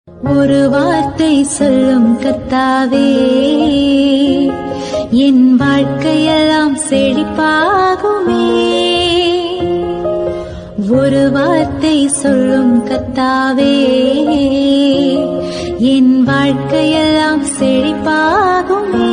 ஒரு வார்த்தை சொல்லும் கத்தாவே என் வாழ்க்கையெல்லாம் செழிப்பாகுமே ஒரு வார்த்தை சொல்லும் கத்தாவே என் வாழ்க்கையெல்லாம் செழிப்பாகுமே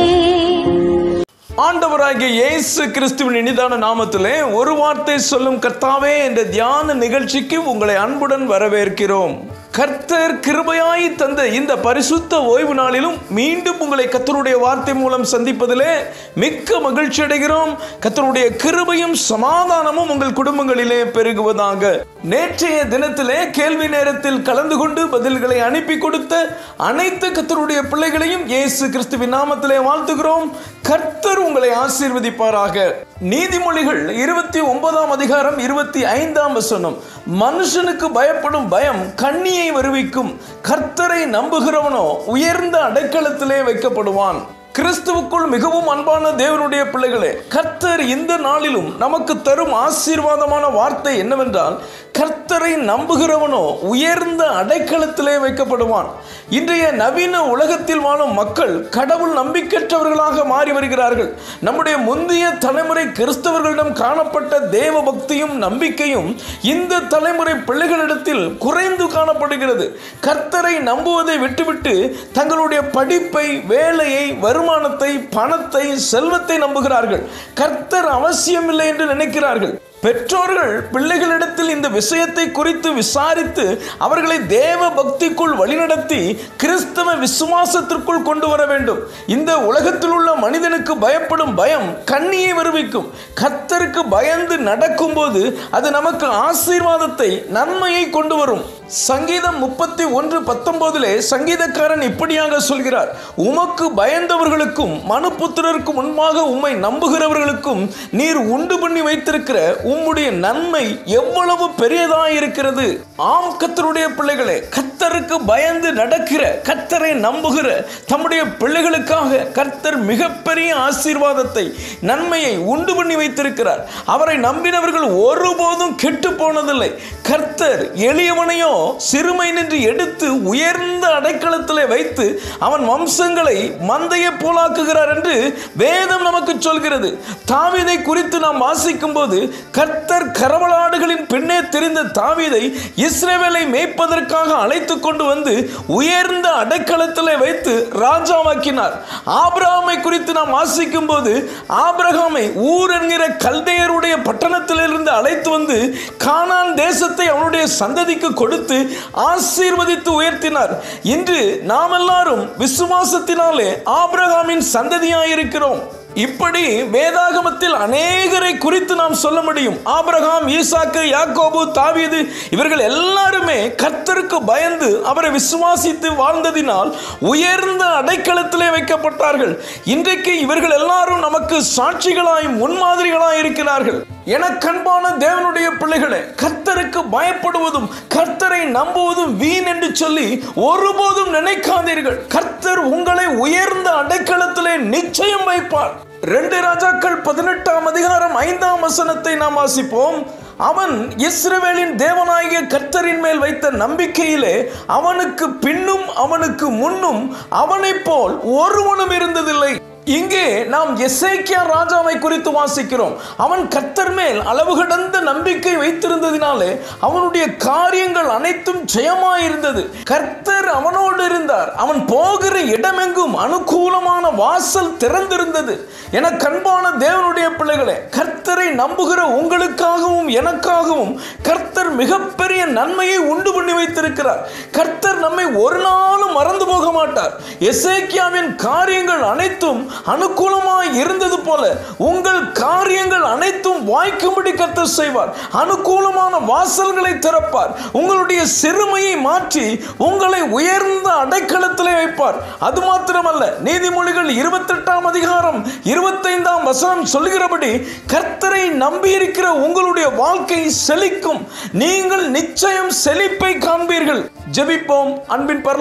ஆண்டவராகிய இயேசு கிறிஸ்துவின் இனிதான நாமத்திலே ஒரு வார்த்தை சொல்லும் கர்த்தாவே என்ற தியான நிகழ்ச்சிக்கு உங்களை அன்புடன் வரவேற்கிறோம் கர்த்தர் கிருபையாய் தந்த இந்த பரிசுத்த ஓய்வு நாளிலும் மீண்டும் உங்களை கர்த்தருடைய வார்த்தை மூலம் சந்திப்பதிலே மிக்க மகிழ்ச்சி அடைகிறோம் கர்த்தருடைய கிருபையும் சமாதானமும் உங்கள் குடும்பங்களிலே பெருகுவதாக நேற்றைய தினத்திலே கேள்வி நேரத்தில் கலந்து கொண்டு பதில்களை அனுப்பி கொடுத்த அனைத்து கர்த்தருடைய பிள்ளைகளையும் இயேசு கிறிஸ்துவின் நாமத்திலே வாழ்த்துகிறோம் கர்த்தர் உங்களை ஆசீர்வதிப்பாராக நீதிமொழிகள் இருபத்தி ஒன்பதாம் அதிகாரம் இருபத்தி ஐந்தாம் வசனம் மனுஷனுக்கு பயப்படும் பயம் கண்ணியை வருவிக்கும் கர்த்தரை நம்புகிறவனோ உயர்ந்த அடைக்கலத்திலே வைக்கப்படுவான் கிறிஸ்துவுக்குள் மிகவும் அன்பான தேவனுடைய பிள்ளைகளே கர்த்தர் இந்த நாளிலும் நமக்கு தரும் ஆசீர்வாதமான வார்த்தை என்னவென்றால் கர்த்தரை நம்புகிறவனோ உயர்ந்த அடைக்கலத்திலே வைக்கப்படுவான் இன்றைய நவீன உலகத்தில் வாழும் மக்கள் கடவுள் நம்பிக்கையற்றவர்களாக மாறி வருகிறார்கள் நம்முடைய முந்தைய தலைமுறை கிறிஸ்தவர்களிடம் காணப்பட்ட தேவ பக்தியும் நம்பிக்கையும் இந்த தலைமுறை பிள்ளைகளிடத்தில் குறைந்து காணப்படுகிறது கர்த்தரை நம்புவதை விட்டுவிட்டு தங்களுடைய படிப்பை வேலையை வருமானத்தை பணத்தை செல்வத்தை நம்புகிறார்கள் கர்த்தர் அவசியமில்லை என்று நினைக்கிறார்கள் பெற்றோர்கள் பிள்ளைகளிடத்தில் இந்த விஷயத்தை குறித்து விசாரித்து அவர்களை தேவ பக்திக்குள் வழிநடத்தி கிறிஸ்தவ விசுவாசத்திற்குள் கொண்டு வர வேண்டும் இந்த உலகத்தில் உள்ள மனிதனுக்கு பயப்படும் பயம் கண்ணியை வருவிக்கும் கத்தருக்கு பயந்து நடக்கும்போது அது நமக்கு ஆசீர்வாதத்தை நன்மையை கொண்டு வரும் சங்கீதம் முப்பத்தி ஒன்று பத்தொன்பதிலே சங்கீதக்காரன் இப்படியாக சொல்கிறார் உமக்கு பயந்தவர்களுக்கும் மனுபுத்திரருக்கு முன்பாக உம்மை நம்புகிறவர்களுக்கும் நீர் உண்டு பண்ணி வைத்திருக்கிற உம்முடைய நன்மை எவ்வளவு பெரியதாய் இருக்கிறது ஆம் கத்தருடைய பிள்ளைகளே கத்தருக்கு பயந்து நடக்கிற கத்தரை நம்புகிற தம்முடைய பிள்ளைகளுக்காக கர்த்தர் மிகப்பெரிய ஆசீர்வாதத்தை நன்மையை உண்டு பண்ணி வைத்திருக்கிறார் அவரை நம்பினவர்கள் ஒருபோதும் கெட்டு போனதில்லை கர்த்தர் எளியவனையோ சிறுமை நின்று எடுத்து உயர்ந்த அடைக்கலத்திலே வைத்து அவன் வம்சங்களை மந்தையை போலாக்குகிறார் என்று வேதம் நமக்கு சொல்கிறது தாவீதை குறித்து நாம் வாசிக்கும் போது கர்த்தர் கரவலாடுகளின் பின்னே தெரிந்த தாவீதை இஸ்ரேவேலை மேய்ப்பதற்காக அழைத்து கொண்டு வந்து உயர்ந்த அடைக்கலத்திலே வைத்து ராஜாவாக்கினார் ஆபிரகாமை குறித்து நாம் வாசிக்கும் போது ஆபிரகாமை ஊர் என்கிற கல்தையருடைய பட்டணத்திலிருந்து அழைத்து வந்து கானான் தேசத்தை அவனுடைய சந்ததிக்கு கொடுத்து ஆசீர்வதித்து உயர்த்தினார் இன்று நாம் எல்லாரும் விசுவாசத்தினாலே ஆபிரகாமின் சந்ததியாயிருக்கிறோம் இப்படி வேதாகமத்தில் அநேகரை குறித்து நாம் சொல்ல முடியும் ஆபிரகாம் ஈசாக்கு யாக்கோபு தாவீது இவர்கள் எல்லாருமே கர்த்தருக்கு பயந்து அவரை விசுவாசித்து வாழ்ந்ததினால் உயர்ந்த அடைக்கலத்திலே வைக்கப்பட்டார்கள் இன்றைக்கு இவர்கள் எல்லாரும் நமக்கு சாட்சிகளாய் முன்மாதிரிகளாய் இருக்கிறார்கள் எனக்கன்பான தேவனுடைய பிள்ளைகளே கர்த்தருக்கு பயப்படுவதும் கர்த்தரை நம்புவதும் வீண் என்று சொல்லி ஒருபோதும் நினைக்காதீர்கள் கர்த்தர் உங்களை உயர்ந்த அடைக்கலத்திலே நிச்சயம் வைப்பார் ரெண்டு ராஜாக்கள் பதினெட்டாம் அதிகாரம் ஐந்தாம் வசனத்தை நாம் வாசிப்போம் அவன் இஸ்ரவேலின் தேவனாகிய கர்த்தரின் மேல் வைத்த நம்பிக்கையிலே அவனுக்கு பின்னும் அவனுக்கு முன்னும் அவனைப் போல் ஒருவனும் இருந்ததில்லை இங்கே நாம் எசேக்கியா ராஜாவை குறித்து வாசிக்கிறோம் அவன் கர்த்தர் மேல் அளவு கடந்த நம்பிக்கை வைத்திருந்ததினாலே அவனுடைய காரியங்கள் அனைத்தும் ஜெயமாயிருந்தது கர்த்தர் அவனோடு இருந்தார் அவன் போகிற இடமெங்கும் அனுகூலமான வாசல் திறந்திருந்தது என கண்பான தேவனுடைய பிள்ளைகளே கர்த்தரை நம்புகிற உங்களுக்காகவும் எனக்காகவும் கர்த்தர் மிகப்பெரிய நன்மையை உண்டு பண்ணி வைத்திருக்கிறார் கர்த்தர் நம்மை ஒரு நாளும் மறந்து போக மாட்டார் எசேக்கியாவின் காரியங்கள் அனைத்தும் அனுகூலமாய் இருந்தது போல உங்கள் காரியங்கள் அனைத்தும் வாய்க்கும்படி கர்த்தர் செய்வார் அனுகூலமான வாசல்களை திறப்பார் உங்களுடைய சிறுமையை மாற்றி உங்களை உயர்ந்த அடைக்கலத்திலே வைப்பார் அது மாத்திரமல்ல நீதிமொழிகள் இருபத்தெட்டாம் அதிகாரம் இருபத்தைந்தாம் வசனம் சொல்கிறபடி கர்த்தரை நம்பியிருக்கிற உங்களுடைய வாழ்க்கை செழிக்கும் நீங்கள் நிச்சயம் செழிப்பை காண்பீர்கள் ஜெபிப்போம் அன்பின் பரலோக பிதாவே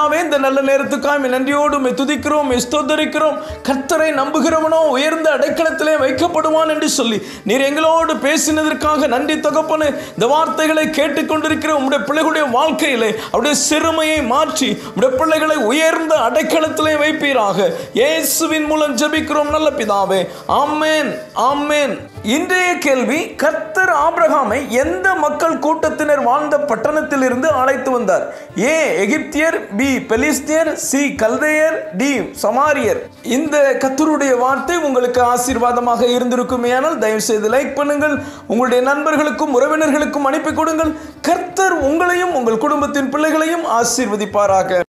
பிதாவே இந்த நல்ல நேரத்துக்காக உம்மை நன்றியோடு உம்மை துதிக்கிறோம் உம்மை ஸ்தோத்தரிக்கிறோம் கர்த்தரை நம்புகிறவனோ உயர்ந்த அடைக்கலத்திலே வைக்கப்படுவான் என்று சொல்லி நீர் எங்களோடு பேசினதற்காக நன்றி தகப்பனு இந்த வார்த்தைகளை கேட்டுக்கொண்டிருக்கிற உம்முடைய பிள்ளைகளுடைய வாழ்க்கையிலே அவருடைய சிறுமையை மாற்றி உம்முடைய பிள்ளைகளை உயர்ந்த அடைக்கலத்திலே வைப்பீராக இயேசுவின் மூலம் ஜெபிக்கிறோம் நல்ல பிதாவே ஆமென் ஆமென் இன்றைய கேள்வி கர்த்தர் ஆபிரகாமை எந்த மக்கள் கூட்டத்தினர் வாழ்ந்த பட்டணத்திலிருந்து அழைத்து வந்தார் ஏ எகிப்தியர் பி பெலிஸ்தியர் சி கல்தையர் டி சமாரியர் இந்த கத்தருடைய வார்த்தை உங்களுக்கு ஆசீர்வாதமாக இருந்திருக்குமேயானால் தயவு செய்து லைக் பண்ணுங்கள் உங்களுடைய நண்பர்களுக்கும் உறவினர்களுக்கும் அனுப்பி கொடுங்கள் கர்த்தர் உங்களையும் உங்கள் குடும்பத்தின் பிள்ளைகளையும் ஆசீர்வதிப்பாராக